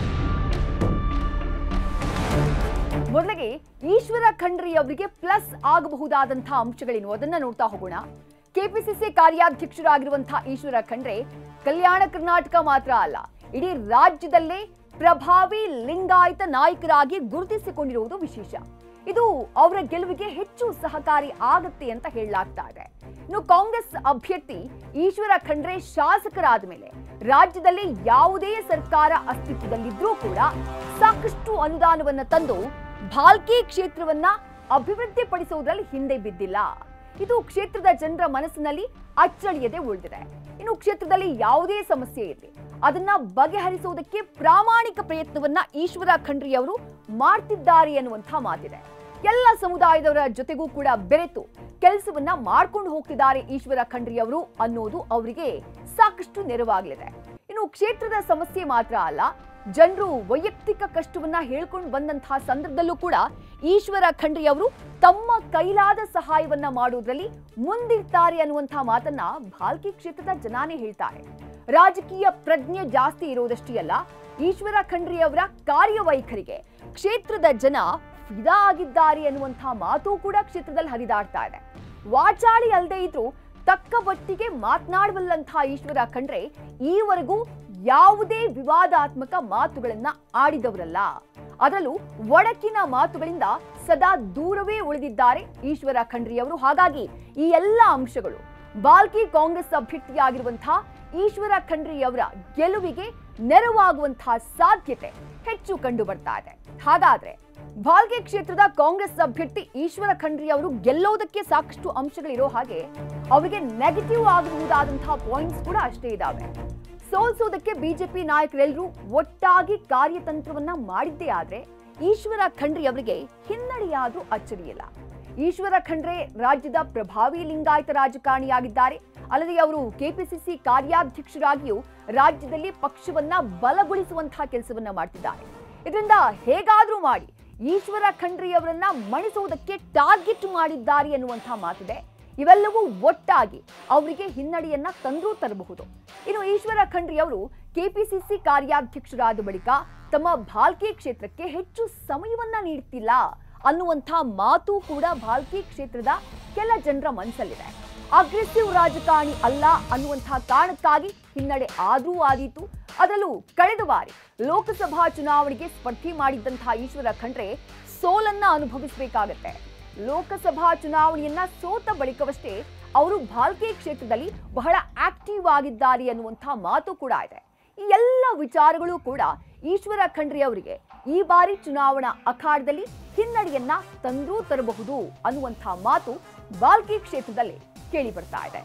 ಮೊದಲಿಗೆ ಈಶ್ವರ ಖಂಡ್ರೆ ಅವರಿಗೆ ಪ್ಲಸ್ ಆಗಬಹುದಾದಂತಹ ಅಂಶಗಳೇನು ಅದನ್ನ ನೋಡ್ತಾ ಹೋಗೋಣ ಕೆಪಿಸಿಸಿ ಕಾರ್ಯಾಧ್ಯಕ್ಷರಾಗಿರುವಂತಹ ಈಶ್ವರ ಖಂಡ್ರೆ ಕಲ್ಯಾಣ ಕರ್ನಾಟಕ ಮಾತ್ರ ಅಲ್ಲ ಇಡೀ ರಾಜ್ಯದಲ್ಲೇ ಪ್ರಭಾವಿ ಲಿಂಗಾಯತ ನಾಯಕರಾಗಿ ಗುರುತಿಸಿಕೊಂಡಿರುವುದು ವಿಶೇಷ ಇದು ಅವರ ಗೆಲುವಿಗೆ ಹೆಚ್ಚು ಸಹಕಾರಿ ಆಗತ್ತೆ ಅಂತ ಹೇಳಲಾಗ್ತಾ ಇದೆ ಇನ್ನು ಕಾಂಗ್ರೆಸ್ ಅಭ್ಯರ್ಥಿ ಈಶ್ವರ ಖಂಡ್ರೆ ಶಾಸಕರಾದ ಮೇಲೆ ರಾಜ್ಯದಲ್ಲಿ ಯಾವುದೇ ಸರ್ಕಾರ ಅಸ್ತಿತ್ವದಲ್ಲಿದ್ರೂ ಕೂಡ ಸಾಕಷ್ಟು ಅನುದಾನವನ್ನ ತಂದು ಭಾಲ್ಕಿ ಕ್ಷೇತ್ರವನ್ನ ಅಭಿವೃದ್ಧಿಪಡಿಸುವುದರಲ್ಲಿ ಹಿಂದೆ ಬಿದ್ದಿಲ್ಲ ಇದು ಕ್ಷೇತ್ರದ ಜನರ ಮನಸ್ಸಿನಲ್ಲಿ ಅಚ್ಚಳಿಯದೆ ಉಳಿದಿದೆ ಇನ್ನು ಕ್ಷೇತ್ರದಲ್ಲಿ ಯಾವುದೇ ಸಮಸ್ಯೆ ಇರಲಿ ಅದನ್ನ ಬಗೆಹರಿಸುವುದಕ್ಕೆ ಪ್ರಾಮಾಣಿಕ ಪ್ರಯತ್ನವನ್ನ ಈಶ್ವರ ಖಂಡ್ರೆ ಅವರು ಮಾಡ್ತಿದ್ದಾರೆ ಅನ್ನುವಂತಹ ಮಾತಿದೆ ಎಲ್ಲ ಸಮುದಾಯದವರ ಜೊತೆಗೂ ಕೂಡ ಬೆರೆತು ಕೆಲಸವನ್ನ ಮಾಡ್ಕೊಂಡು ಹೋಗ್ತಿದ್ದಾರೆ ಈಶ್ವರ ಖಂಡ್ರೆ ಅವರು ಅನ್ನೋದು ಅವರಿಗೆ ಸಾಕಷ್ಟು ನೆರವಾಗಲಿದೆ ಇನ್ನು ಕ್ಷೇತ್ರದ ಸಮಸ್ಯೆ ಮಾತ್ರ ಅಲ್ಲ ಜನರು ವೈಯಕ್ತಿಕ ಕಷ್ಟವನ್ನ ಹೇಳ್ಕೊಂಡು ಬಂದಂತಹ ಸಂದರ್ಭದಲ್ಲೂ ಕೂಡ ಈಶ್ವರ ಖಂಡ್ರೆ ಅವರು ತಮ್ಮ ಕೈಲಾದ ಸಹಾಯವನ್ನ ಮಾಡುವುದರಲ್ಲಿ ಮುಂದಿರ್ತಾರೆ ಅನ್ನುವಂತಹ ಮಾತನ್ನ ಭಾಲ್ಕಿ ಕ್ಷೇತ್ರದ ಜನಾನೇ ಹೇಳ್ತಾರೆ ರಾಜಕೀಯ ಪ್ರಜ್ಞೆ ಜಾಸ್ತಿ ಇರೋದಷ್ಟೇ ಅಲ್ಲ ಈಶ್ವರ ಖಂಡ್ರೆ ಅವರ ಕಾರ್ಯವೈಖರಿಗೆ ಕ್ಷೇತ್ರದ ಜನ ಫಿದಾ ಆಗಿದ್ದಾರೆ ಅನ್ನುವಂತಹ ಮಾತು ಕೂಡ ಕ್ಷೇತ್ರದಲ್ಲಿ ಹರಿದಾಡ್ತಾ ಇದೆ ವಾಚಾಳಿ ಅಲ್ಲದೆ ಇದ್ರೂ ತಕ್ಕ ಬಟ್ಟಿಗೆ ಮಾತನಾಡಬಲ್ಲಂತಹ ಈಶ್ವರ ಖಂಡ್ರೆ ಈವರೆಗೂ ಯಾವುದೇ ವಿವಾದಾತ್ಮಕ ಮಾತುಗಳನ್ನ ಆಡಿದವರಲ್ಲ ಅದರಲ್ಲೂ ಒಡಕಿನ ಮಾತುಗಳಿಂದ ಸದಾ ದೂರವೇ ಉಳಿದಿದ್ದಾರೆ ಈಶ್ವರ ಖಂಡ್ರೆ ಅವರು ಹಾಗಾಗಿ ಈ ಎಲ್ಲ ಅಂಶಗಳು ಬಾಲ್ಕಿ ಕಾಂಗ್ರೆಸ್ ಅಭ್ಯರ್ಥಿಯಾಗಿರುವಂತಹ ಈಶ್ವರ ಖಂಡ್ರೆ ಅವರ ಗೆಲುವಿಗೆ ನೆರವಾಗುವಂತಹ ಸಾಧ್ಯತೆ ಹೆಚ್ಚು ಕಂಡು ಬರ್ತಾ ಇದೆ ಹಾಗಾದ್ರೆ ಬಾಲ್ಗೆ ಕ್ಷೇತ್ರದ ಕಾಂಗ್ರೆಸ್ ಅಭ್ಯರ್ಥಿ ಈಶ್ವರ ಖಂಡ್ರೆ ಅವರು ಗೆಲ್ಲೋದಕ್ಕೆ ಸಾಕಷ್ಟು ಅಂಶಗಳಿರೋ ಹಾಗೆ ಅವರಿಗೆ ನೆಗೆಟಿವ್ ಆಗಬಹುದಾದಂತಹ ಪಾಯಿಂಟ್ಸ್ ಕೂಡ ಅಷ್ಟೇ ಇದಾವೆ ಸೋಲ್ಸೋದಕ್ಕೆ ಬಿಜೆಪಿ ನಾಯಕರೆಲ್ಲರೂ ಒಟ್ಟಾಗಿ ಕಾರ್ಯತಂತ್ರವನ್ನ ಮಾಡಿದ್ದೇ ಆದ್ರೆ ಈಶ್ವರ ಖಂಡ್ರೆ ಅವರಿಗೆ ಹಿನ್ನಡೆಯಾದ್ರೂ ಅಚ್ಚರಿಯಿಲ್ಲ ಈಶ್ವರ ಖಂಡ್ರೆ ರಾಜ್ಯದ ಪ್ರಭಾವಿ ಲಿಂಗಾಯತ ರಾಜಕಾರಣಿಯಾಗಿದ್ದಾರೆ ಅಲ್ಲದೆ ಅವರು ಕೆಪಿಸಿಸಿ ಕಾರ್ಯಾಧ್ಯಕ್ಷರಾಗಿಯೂ ರಾಜ್ಯದಲ್ಲಿ ಪಕ್ಷವನ್ನ ಬಲಗೊಳಿಸುವಂತಹ ಕೆಲಸವನ್ನ ಮಾಡ್ತಿದ್ದಾರೆ ಇದರಿಂದ ಹೇಗಾದ್ರೂ ಮಾಡಿ ಈಶ್ವರ ಖಂಡ್ರೆ ಅವರನ್ನ ಮಣಿಸುವುದಕ್ಕೆ ಟಾರ್ಗೆಟ್ ಮಾಡಿದ್ದಾರೆ ಎನ್ನುವಂತಹ ಮಾತಿದೆ ಇವೆಲ್ಲವೂ ಒಟ್ಟಾಗಿ ಅವರಿಗೆ ಹಿನ್ನಡೆಯನ್ನ ತಂದ್ರೂ ತರಬಹುದು ಇನ್ನು ಈಶ್ವರ ಖಂಡ್ರೆ ಅವರು ಕೆಪಿಸಿಸಿ ಕಾರ್ಯಾಧ್ಯಕ್ಷರಾದ ಬಳಿಕ ತಮ್ಮ ಭಾಲ್ಕಿ ಕ್ಷೇತ್ರಕ್ಕೆ ಹೆಚ್ಚು ಸಮಯವನ್ನ ನೀಡುತ್ತಿಲ್ಲ ಅನ್ನುವಂಥ ಮಾತು ಕೂಡ ಭಾಲ್ಕಿ ಕ್ಷೇತ್ರದ ಕೆಲ ಜನರ ಮನಸ್ಸಲ್ಲಿದೆ ಅಗ್ರೆಸಿವ್ ರಾಜಕಾರಣಿ ಅಲ್ಲ ಅನ್ನುವಂತಹ ಕಾರಣಕ್ಕಾಗಿ ಹಿನ್ನಡೆ ಆದ್ರೂ ಆದೀತು ಅದರಲ್ಲೂ ಕಳೆದ ಬಾರಿ ಲೋಕಸಭಾ ಚುನಾವಣೆಗೆ ಸ್ಪರ್ಧೆ ಮಾಡಿದ್ದಂತಹ ಈಶ್ವರ ಖಂಡ್ರೆ ಸೋಲನ್ನ ಅನುಭವಿಸಬೇಕಾಗತ್ತೆ ಲೋಕಸಭಾ ಚುನಾವಣೆಯನ್ನ ಸೋತ ಬಳಿಕವಷ್ಟೇ ಅವರು ಭಾಲ್ಕೆ ಕ್ಷೇತ್ರದಲ್ಲಿ ಬಹಳ ಆಕ್ಟಿವ್ ಆಗಿದ್ದಾರೆ ಅನ್ನುವಂತಹ ಮಾತು ಕೂಡ ಇದೆ ಈ ಎಲ್ಲ ವಿಚಾರಗಳು ಕೂಡ ಈಶ್ವರ ಖಂಡ್ರೆ ಅವರಿಗೆ ಈ ಬಾರಿ ಚುನಾವಣಾ ಅಖಾಡದಲ್ಲಿ ಹಿನ್ನಡೆಯನ್ನ ತಂದ್ರೂ ತರಬಹುದು ಅನ್ನುವಂತಹ ಮಾತು ಬಾಲ್ಕಿ ಕ್ಷೇತ್ರದಲ್ಲಿ ಕೇಳಿ ಬರ್ತಾ ಇದೆ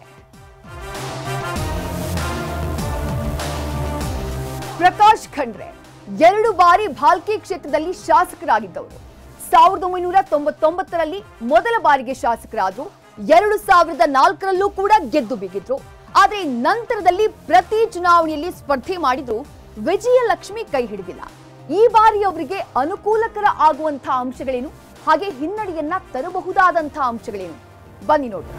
ಪ್ರಕಾಶ್ ಖಂಡ್ರೆ ಎರಡು ಬಾರಿ ಭಾಲ್ಕಿ ಕ್ಷೇತ್ರದಲ್ಲಿ ಶಾಸಕರಾಗಿದ್ದವರು ಸಾವಿರದ ಒಂಬೈನೂರ ತೊಂಬತ್ತೊಂಬತ್ತರಲ್ಲಿ ಮೊದಲ ಬಾರಿಗೆ ಶಾಸಕರಾದ್ರು ಎರಡು ಸಾವಿರದ ನಾಲ್ಕರಲ್ಲೂ ಕೂಡ ಗೆದ್ದು ಬಿಗಿದ್ರು ಆದ್ರೆ ನಂತರದಲ್ಲಿ ಪ್ರತಿ ಚುನಾವಣೆಯಲ್ಲಿ ಸ್ಪರ್ಧೆ ಮಾಡಿದ್ರು ವಿಜಯಲಕ್ಷ್ಮಿ ಕೈ ಹಿಡಿದಿಲ್ಲ ಈ ಬಾರಿ ಅವರಿಗೆ ಅನುಕೂಲಕರ ಆಗುವಂತಹ ಅಂಶಗಳೇನು ಹಾಗೆ ಹಿನ್ನಡೆಯನ್ನ ತರಬಹುದಾದಂತಹ ಅಂಶಗಳೇನು ಬನ್ನಿ ನೋಡೋಣ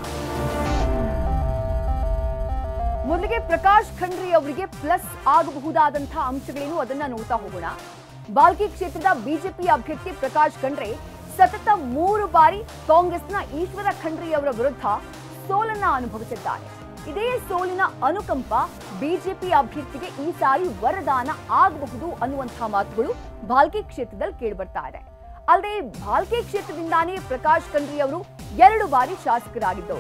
ಮೊದಲಿಗೆ ಪ್ರಕಾಶ್ ಖಂಡ್ರೆ ಅವರಿಗೆ ಪ್ಲಸ್ ಆಗಬಹುದಾದಂತಹ ಅಂಶಗಳೇನು ಅದನ್ನ ನೋಡ್ತಾ ಹೋಗೋಣ ಬಾಲ್ಕಿ ಕ್ಷೇತ್ರದ ಬಿಜೆಪಿ ಅಭ್ಯರ್ಥಿ ಪ್ರಕಾಶ್ ಖಂಡ್ರೆ ಸತತ ಮೂರು ಬಾರಿ ಕಾಂಗ್ರೆಸ್ನ ಈಶ್ವರ ಖಂಡ್ರೆ ಅವರ ವಿರುದ್ಧ ಸೋಲನ್ನ ಅನುಭವಿಸಿದ್ದಾರೆ ಇದೇ ಸೋಲಿನ ಅನುಕಂಪ ಬಿಜೆಪಿ ಅಭ್ಯರ್ಥಿಗೆ ಈ ಸಾರಿ ವರದಾನ ಆಗಬಹುದು ಅನ್ನುವಂತಹ ಮಾತುಗಳು ಬಾಲ್ಕಿ ಕ್ಷೇತ್ರದಲ್ಲಿ ಕೇಳಿಬರ್ತಾ ಇದೆ ಅಲ್ಲದೆ ಬಾಲ್ಕಿ ಕ್ಷೇತ್ರದಿಂದಾನೇ ಪ್ರಕಾಶ್ ಖಂಡ್ರೆ ಅವರು ಎರಡು ಬಾರಿ ಶಾಸಕರಾಗಿದ್ದವರು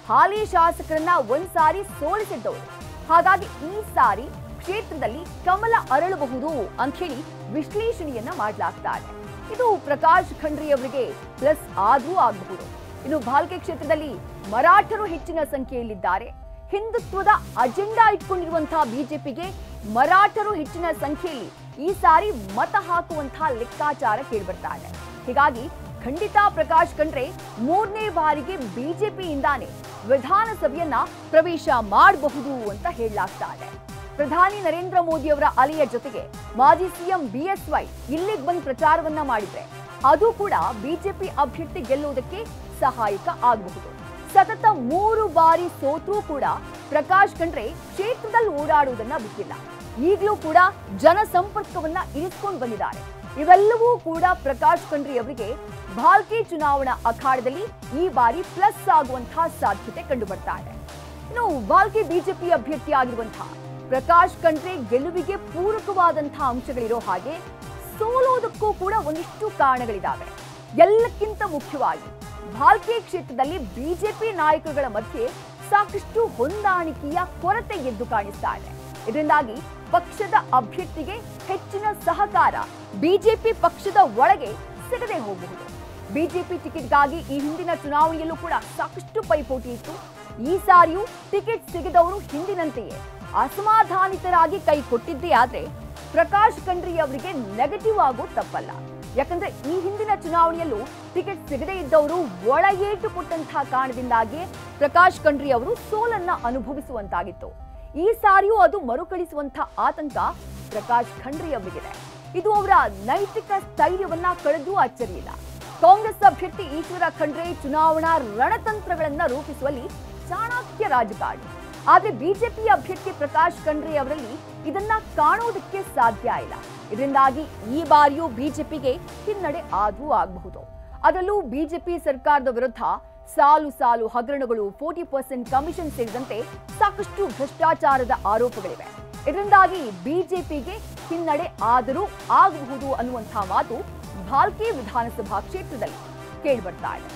ಹಾಲಿ ಶಾಸಕರನ್ನ ಒಂದ್ಸಾರಿ ಸೋಲಿಸಿದ್ದವರು ಹಾಗಾಗಿ ಈ ಸಾರಿ ಕ್ಷೇತ್ರದಲ್ಲಿ ಕಮಲ ಅರಳಬಹುದು ಅಂತ ಹೇಳಿ ವಿಶ್ಲೇಷಣೆಯನ್ನ ಮಾಡಲಾಗ್ತಾ ಇದೆ ಇದು ಪ್ರಕಾಶ್ ಖಂಡ್ರಿ ಅವರಿಗೆ ಪ್ಲಸ್ ಆದ್ರೂ ಆಗಬಹುದು ಇನ್ನು ಭಾಲ್ಕೆ ಕ್ಷೇತ್ರದಲ್ಲಿ ಮರಾಠರು ಹೆಚ್ಚಿನ ಸಂಖ್ಯೆಯಲ್ಲಿದ್ದಾರೆ ಹಿಂದುತ್ವದ ಅಜೆಂಡಾ ಇಟ್ಕೊಂಡಿರುವಂತಹ ಬಿಜೆಪಿಗೆ ಮರಾಠರು ಹೆಚ್ಚಿನ ಸಂಖ್ಯೆಯಲ್ಲಿ ಈ ಸಾರಿ ಮತ ಹಾಕುವಂತಹ ಲೆಕ್ಕಾಚಾರ ಕೇಳಿಬರ್ತಾ ಇದೆ ಹೀಗಾಗಿ ಖಂಡಿತ ಪ್ರಕಾಶ್ ಖಂಡ್ರೆ ಮೂರನೇ ಬಾರಿಗೆ ಬಿಜೆಪಿಯಿಂದಾನೇ ವಿಧಾನಸಭೆಯನ್ನ ಪ್ರವೇಶ ಮಾಡಬಹುದು ಅಂತ ಹೇಳಲಾಗ್ತಾ ಇದೆ ಪ್ರಧಾನಿ ನರೇಂದ್ರ ಮೋದಿ ಅವರ ಅಲೆಯ ಜೊತೆಗೆ ಮಾಜಿ ಸಿಎಂ ಬಿಎಸ್ವೈ ಇಲ್ಲಿಗೆ ಬಂದು ಪ್ರಚಾರವನ್ನ ಮಾಡಿದ್ರೆ ಅದು ಕೂಡ ಬಿಜೆಪಿ ಅಭ್ಯರ್ಥಿ ಗೆಲ್ಲುವುದಕ್ಕೆ ಸಹಾಯಕ ಆಗಬಹುದು ಸತತ ಮೂರು ಬಾರಿ ಸೋತ್ರೂ ಕೂಡ ಪ್ರಕಾಶ್ ಖಂಡ್ರೆ ಕ್ಷೇತ್ರದಲ್ಲಿ ಓಡಾಡುವುದನ್ನ ಬಿಟ್ಟಿಲ್ಲ ಈಗಲೂ ಕೂಡ ಜನಸಂಪರ್ಕವನ್ನ ಇರಿಸಿಕೊಂಡು ಬಂದಿದ್ದಾರೆ ಇವೆಲ್ಲವೂ ಕೂಡ ಪ್ರಕಾಶ್ ಖಂಡ್ರೆ ಅವರಿಗೆ ಭಾಲ್ಕೆ ಚುನಾವಣಾ ಅಖಾಡದಲ್ಲಿ ಈ ಬಾರಿ ಪ್ಲಸ್ ಆಗುವಂತಹ ಸಾಧ್ಯತೆ ಕಂಡು ಬರ್ತಾ ಇದೆ ಇನ್ನು ಬಾಲ್ಕೆ ಬಿಜೆಪಿ ಅಭ್ಯರ್ಥಿ ಆಗಿರುವಂತಹ ಪ್ರಕಾಶ್ ಖಂಡ್ರೆ ಗೆಲುವಿಗೆ ಪೂರಕವಾದಂತಹ ಅಂಶಗಳಿರೋ ಹಾಗೆ ಸೋಲೋದಕ್ಕೂ ಕೂಡ ಒಂದಿಷ್ಟು ಕಾರಣಗಳಿದಾವೆ ಎಲ್ಲಕ್ಕಿಂತ ಮುಖ್ಯವಾಗಿ ಭಾಲ್ಕೆ ಕ್ಷೇತ್ರದಲ್ಲಿ ಬಿಜೆಪಿ ನಾಯಕರುಗಳ ಮಧ್ಯೆ ಸಾಕಷ್ಟು ಹೊಂದಾಣಿಕೆಯ ಕೊರತೆ ಎದ್ದು ಕಾಣಿಸ್ತಾ ಇದೆ ಇದರಿಂದಾಗಿ ಪಕ್ಷದ ಅಭ್ಯರ್ಥಿಗೆ ಹೆಚ್ಚಿನ ಸಹಕಾರ ಬಿಜೆಪಿ ಪಕ್ಷದ ಒಳಗೆ ಸಿಗದೆ ಹೋಗಬಹುದು ಬಿಜೆಪಿ ಟಿಕೆಟ್ಗಾಗಿ ಈ ಹಿಂದಿನ ಚುನಾವಣೆಯಲ್ಲೂ ಕೂಡ ಸಾಕಷ್ಟು ಪೈಪೋಟಿ ಇತ್ತು ಈ ಸಾರಿಯೂ ಟಿಕೆಟ್ ಸಿಗದವರು ಹಿಂದಿನಂತೆಯೇ ಅಸಮಾಧಾನಿತರಾಗಿ ಕೈ ಕೊಟ್ಟಿದ್ದೇ ಆದ್ರೆ ಪ್ರಕಾಶ್ ಖಂಡ್ರಿ ಅವರಿಗೆ ನೆಗೆಟಿವ್ ಆಗೋ ತಪ್ಪಲ್ಲ ಯಾಕಂದ್ರೆ ಈ ಹಿಂದಿನ ಚುನಾವಣೆಯಲ್ಲೂ ಟಿಕೆಟ್ ಸಿಗದೇ ಇದ್ದವರು ಒಳ ಏಟು ಕೊಟ್ಟಂತಹ ಕಾರಣದಿಂದಾಗಿ ಪ್ರಕಾಶ್ ಖಂಡ್ರಿ ಅವರು ಸೋಲನ್ನ ಅನುಭವಿಸುವಂತಾಗಿತ್ತು ಈ ಸಾರಿಯೂ ಅದು ಮರುಕಳಿಸುವಂತಹ ಆತಂಕ ಪ್ರಕಾಶ್ ಖಂಡ್ರಿ ಅವರಿಗಿದೆ ಇದು ಅವರ ನೈತಿಕ ಸ್ಥೈರ್ಯವನ್ನ ಕಳೆದು ಅಚ್ಚರಿಯಿಲ್ಲ ಕಾಂಗ್ರೆಸ್ ಅಭ್ಯರ್ಥಿ ಈಶ್ವರ ಖಂಡ್ರೆ ಚುನಾವಣಾ ರಣತಂತ್ರಗಳನ್ನ ರೂಪಿಸುವಲ್ಲಿ ಚಾಣಾಕ್ಯ ರಾಜಕಾರಣಿ ಆದ್ರೆ ಬಿಜೆಪಿ ಅಭ್ಯರ್ಥಿ ಪ್ರಕಾಶ್ ಖಂಡ್ರೆ ಅವರಲ್ಲಿ ಇದನ್ನ ಕಾಣೋದಕ್ಕೆ ಸಾಧ್ಯ ಇಲ್ಲ ಇದರಿಂದಾಗಿ ಈ ಬಾರಿಯೂ ಬಿಜೆಪಿಗೆ ಹಿನ್ನಡೆ ಆದ್ರೂ ಆಗಬಹುದು ಅದರಲ್ಲೂ ಬಿಜೆಪಿ ಸರ್ಕಾರದ ವಿರುದ್ಧ ಸಾಲು ಸಾಲು ಹಗರಣಗಳು ಫೋರ್ಟಿ ಪರ್ಸೆಂಟ್ ಕಮಿಷನ್ ಸೇರಿದಂತೆ ಸಾಕಷ್ಟು ಭ್ರಷ್ಟಾಚಾರದ ಆರೋಪಗಳಿವೆ ಇದರಿಂದಾಗಿ ಬಿಜೆಪಿಗೆ ಹಿನ್ನಡೆ ಆದರೂ ಆಗಬಹುದು ಅನ್ನುವಂತಹ ಮಾತು ಭಾಲ್ಕೆ ವಿಧಾನಸಭಾ ಕ್ಷೇತ್ರದಲ್ಲಿ ಕೇಳಿಬರ್ತಾ ಇದೆ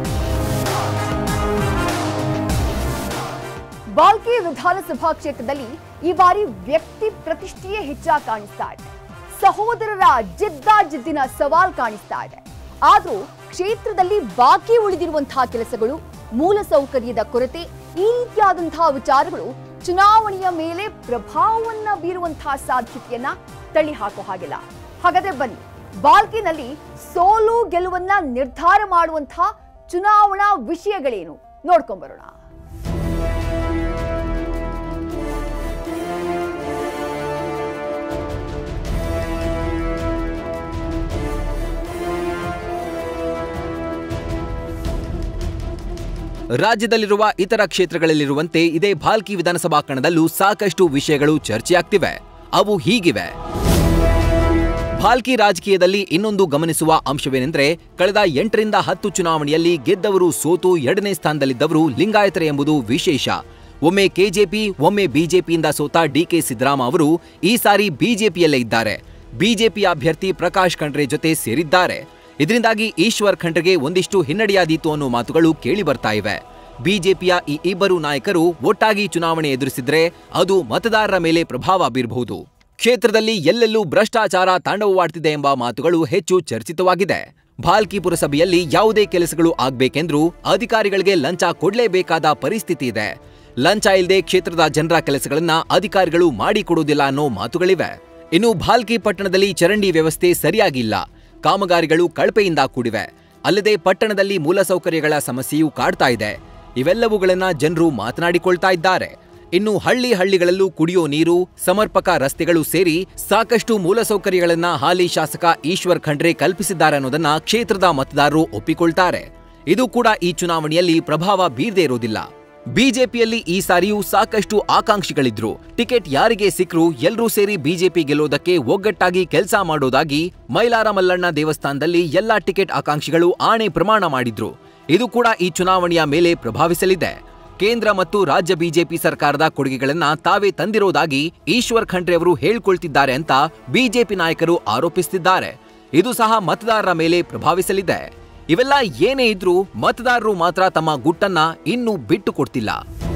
ಬಾಲ್ಕೆ ವಿಧಾನಸಭಾ ಕ್ಷೇತ್ರದಲ್ಲಿ ಈ ಬಾರಿ ವ್ಯಕ್ತಿ ಪ್ರತಿಷ್ಠೆಯೇ ಹೆಚ್ಚಾಗಿ ಕಾಣಿಸ್ತಾ ಇದೆ ಸಹೋದರರ ಜಿದ್ದಾಜಿದ್ದಿನ ಸವಾಲ್ ಕಾಣಿಸ್ತಾ ಇದೆ ಆದ್ರೂ ಕ್ಷೇತ್ರದಲ್ಲಿ ಬಾಕಿ ಉಳಿದಿರುವಂತಹ ಕೆಲಸಗಳು ಮೂಲಸೌಕರ್ಯದ ಕೊರತೆ ಈ ರೀತಿಯಾದಂತಹ ವಿಚಾರಗಳು ಚುನಾವಣೆಯ ಮೇಲೆ ಪ್ರಭಾವವನ್ನ ಬೀರುವಂತಹ ಸಾಧ್ಯತೆಯನ್ನ ತಳ್ಳಿ ಹಾಕೋ ಹಾಗಿಲ್ಲ ಹಾಗಾದ್ರೆ ಬನ್ನಿ ಬಾಲ್ಕಿನಲ್ಲಿ ಸೋಲು ಗೆಲುವನ್ನ ನಿರ್ಧಾರ ಮಾಡುವಂತಹ ಚುನಾವಣಾ ವಿಷಯಗಳೇನು ನೋಡ್ಕೊಂಬರೋಣ ರಾಜ್ಯದಲ್ಲಿರುವ ಇತರ ಕ್ಷೇತ್ರಗಳಲ್ಲಿರುವಂತೆ ಇದೇ ಭಾಲ್ಕಿ ವಿಧಾನಸಭಾ ಕಣದಲ್ಲೂ ಸಾಕಷ್ಟು ವಿಷಯಗಳು ಚರ್ಚೆಯಾಗ್ತಿವೆ ಅವು ಹೀಗಿವೆ ಭಾಲ್ಕಿ ರಾಜಕೀಯದಲ್ಲಿ ಇನ್ನೊಂದು ಗಮನಿಸುವ ಅಂಶವೇನೆಂದ್ರೆ ಕಳೆದ ಎಂಟರಿಂದ ಹತ್ತು ಚುನಾವಣೆಯಲ್ಲಿ ಗೆದ್ದವರು ಸೋತು ಎರಡನೇ ಸ್ಥಾನದಲ್ಲಿದ್ದವರು ಲಿಂಗಾಯತರೆ ಎಂಬುದು ವಿಶೇಷ ಒಮ್ಮೆ ಕೆಜೆಪಿ ಒಮ್ಮೆ ಬಿಜೆಪಿಯಿಂದ ಸೋತ ಡಿಕೆ ಸಿದ್ದರಾಮ ಅವರು ಈ ಸಾರಿ ಬಿಜೆಪಿಯಲ್ಲೇ ಇದ್ದಾರೆ ಬಿಜೆಪಿ ಅಭ್ಯರ್ಥಿ ಪ್ರಕಾಶ್ ಖಂಡ್ರೆ ಜೊತೆ ಸೇರಿದ್ದಾರೆ ಇದರಿಂದಾಗಿ ಈಶ್ವರ್ ಖಂಡ್ರೆಗೆ ಒಂದಿಷ್ಟು ಹಿನ್ನಡೆಯಾದೀತು ಅನ್ನೋ ಮಾತುಗಳು ಕೇಳಿ ಬರ್ತಾ ಇವೆ ಬಿಜೆಪಿಯ ಈ ಇಬ್ಬರು ನಾಯಕರು ಒಟ್ಟಾಗಿ ಚುನಾವಣೆ ಎದುರಿಸಿದ್ರೆ ಅದು ಮತದಾರರ ಮೇಲೆ ಪ್ರಭಾವ ಬೀರಬಹುದು ಕ್ಷೇತ್ರದಲ್ಲಿ ಎಲ್ಲೆಲ್ಲೂ ಭ್ರಷ್ಟಾಚಾರ ತಾಂಡವವಾಡ್ತಿದೆ ಎಂಬ ಮಾತುಗಳು ಹೆಚ್ಚು ಚರ್ಚಿತವಾಗಿದೆ ಭಾಲ್ಕಿ ಪುರಸಭೆಯಲ್ಲಿ ಯಾವುದೇ ಕೆಲಸಗಳು ಆಗ್ಬೇಕೆಂದ್ರೂ ಅಧಿಕಾರಿಗಳಿಗೆ ಲಂಚ ಕೊಡ್ಲೇಬೇಕಾದ ಪರಿಸ್ಥಿತಿ ಇದೆ ಲಂಚ ಇಲ್ಲದೆ ಕ್ಷೇತ್ರದ ಜನರ ಕೆಲಸಗಳನ್ನ ಅಧಿಕಾರಿಗಳು ಮಾಡಿಕೊಡುವುದಿಲ್ಲ ಅನ್ನೋ ಮಾತುಗಳಿವೆ ಇನ್ನು ಭಾಲ್ಕಿ ಪಟ್ಟಣದಲ್ಲಿ ಚರಂಡಿ ವ್ಯವಸ್ಥೆ ಸರಿಯಾಗಿಲ್ಲ ಕಾಮಗಾರಿಗಳು ಕಳಪೆಯಿಂದ ಕೂಡಿವೆ ಅಲ್ಲದೆ ಪಟ್ಟಣದಲ್ಲಿ ಮೂಲಸೌಕರ್ಯಗಳ ಸಮಸ್ಯೆಯೂ ಕಾಡ್ತಾ ಇದೆ ಇವೆಲ್ಲವುಗಳನ್ನ ಜನರು ಮಾತನಾಡಿಕೊಳ್ತಾ ಇದ್ದಾರೆ ಇನ್ನು ಹಳ್ಳಿ ಹಳ್ಳಿಗಳಲ್ಲೂ ಕುಡಿಯೋ ನೀರು ಸಮರ್ಪಕ ರಸ್ತೆಗಳು ಸೇರಿ ಸಾಕಷ್ಟು ಮೂಲಸೌಕರ್ಯಗಳನ್ನ ಹಾಲಿ ಶಾಸಕ ಈಶ್ವರ್ ಖಂಡ್ರೆ ಕಲ್ಪಿಸಿದ್ದಾರೆ ಅನ್ನೋದನ್ನ ಕ್ಷೇತ್ರದ ಮತದಾರರು ಒಪ್ಪಿಕೊಳ್ತಾರೆ ಇದು ಕೂಡ ಈ ಚುನಾವಣೆಯಲ್ಲಿ ಪ್ರಭಾವ ಬೀರದೇ ಇರೋದಿಲ್ಲ ಬಿಜೆಪಿಯಲ್ಲಿ ಈ ಸಾರಿಯೂ ಸಾಕಷ್ಟು ಆಕಾಂಕ್ಷಿಗಳಿದ್ರು ಟಿಕೆಟ್ ಯಾರಿಗೆ ಸಿಕ್ರು ಎಲ್ರೂ ಸೇರಿ ಬಿಜೆಪಿ ಗೆಲ್ಲೋದಕ್ಕೆ ಒಗ್ಗಟ್ಟಾಗಿ ಕೆಲಸ ಮಾಡೋದಾಗಿ ಮೈಲಾರ ಮಲ್ಲಣ್ಣ ದೇವಸ್ಥಾನದಲ್ಲಿ ಎಲ್ಲಾ ಟಿಕೆಟ್ ಆಕಾಂಕ್ಷಿಗಳು ಆಣೆ ಪ್ರಮಾಣ ಮಾಡಿದ್ರು ಇದು ಕೂಡ ಈ ಚುನಾವಣೆಯ ಮೇಲೆ ಪ್ರಭಾವಿಸಲಿದೆ ಕೇಂದ್ರ ಮತ್ತು ರಾಜ್ಯ ಬಿಜೆಪಿ ಸರ್ಕಾರದ ಕೊಡುಗೆಗಳನ್ನ ತಾವೇ ತಂದಿರೋದಾಗಿ ಈಶ್ವರ್ ಖಂಡ್ರೆ ಅವರು ಹೇಳ್ಕೊಳ್ತಿದ್ದಾರೆ ಅಂತ ಬಿಜೆಪಿ ನಾಯಕರು ಆರೋಪಿಸುತ್ತಿದ್ದಾರೆ ಇದು ಸಹ ಮತದಾರರ ಮೇಲೆ ಪ್ರಭಾವಿಸಲಿದೆ ಇವೆಲ್ಲ ಏನೇ ಇದ್ರೂ ಮತದಾರರು ಮಾತ್ರ ತಮ್ಮ ಗುಟ್ಟನ್ನ ಇನ್ನೂ ಬಿಟ್ಟು ಕೊಡ್ತಿಲ್ಲ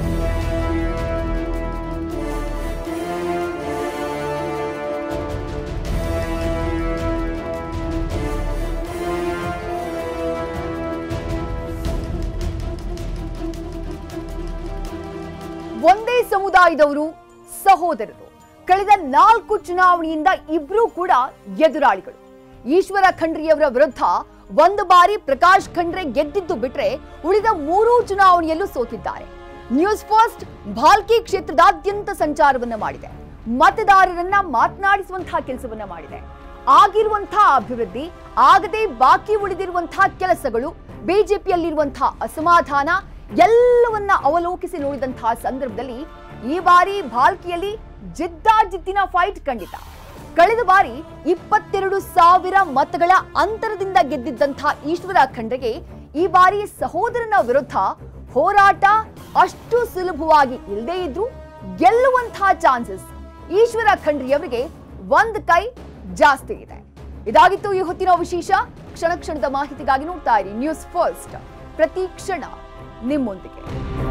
ಒಂದೇ ಸಮುದಾಯದವರು ಸಹೋದರರು ಕಳೆದ ನಾಲ್ಕು ಚುನಾವಣೆಯಿಂದ ಇಬ್ರು ಕೂಡ ಎದುರಾಳಿಗಳು ಈಶ್ವರ ಖಂಡ್ರಿಯವರ ವಿರುದ್ಧ ಒಂದು ಬಾರಿ ಪ್ರಕಾಶ್ ಖಂಡ್ರೆ ಗೆದ್ದಿದ್ದು ಬಿಟ್ರೆ ಉಳಿದ ಮೂರೂ ಚುನಾವಣೆಯಲ್ಲೂ ಸೋತಿದ್ದಾರೆ ನ್ಯೂಸ್ ಫಸ್ಟ್ ಭಾಲ್ಕಿ ಕ್ಷೇತ್ರದಾದ್ಯಂತ ಸಂಚಾರವನ್ನ ಮಾಡಿದೆ ಮತದಾರರನ್ನ ಮಾತನಾಡಿಸುವಂತಹ ಕೆಲಸವನ್ನ ಮಾಡಿದೆ ಆಗಿರುವಂತಹ ಅಭಿವೃದ್ಧಿ ಆಗದೆ ಬಾಕಿ ಉಳಿದಿರುವಂತಹ ಕೆಲಸಗಳು ಬಿಜೆಪಿಯಲ್ಲಿರುವಂತಹ ಅಸಮಾಧಾನ ಎಲ್ಲವನ್ನ ಅವಲೋಕಿಸಿ ನೋಡಿದಂತಹ ಸಂದರ್ಭದಲ್ಲಿ ಈ ಬಾರಿ ಭಾಲ್ಕಿಯಲ್ಲಿ ಜಿದ್ದಾಜಿದ್ದಿನ ಫೈಟ್ ಖಂಡಿತ ಕಳೆದ ಬಾರಿ ಇಪ್ಪತ್ತೆರಡು ಸಾವಿರ ಮತಗಳ ಅಂತರದಿಂದ ಗೆದ್ದಿದ್ದಂತಹ ಈಶ್ವರ ಖಂಡ್ರೆಗೆ ಈ ಬಾರಿ ಸಹೋದರನ ವಿರುದ್ಧ ಹೋರಾಟ ಅಷ್ಟು ಸುಲಭವಾಗಿ ಇಲ್ಲದೇ ಇದ್ರೂ ಗೆಲ್ಲುವಂತಹ ಚಾನ್ಸಸ್ ಈಶ್ವರ ಖಂಡ್ರೆಯವರಿಗೆ ಒಂದ್ ಕೈ ಜಾಸ್ತಿ ಇದೆ ಇದಾಗಿತ್ತು ಈ ಹೊತ್ತಿನ ವಿಶೇಷ ಕ್ಷಣ ಕ್ಷಣದ ಮಾಹಿತಿಗಾಗಿ ನೋಡ್ತಾ ಇರಿ ನ್ಯೂಸ್ ಫಸ್ಟ್ ಪ್ರತಿ ಕ್ಷಣ ನಿಮ್ಮೊಂದಿಗೆ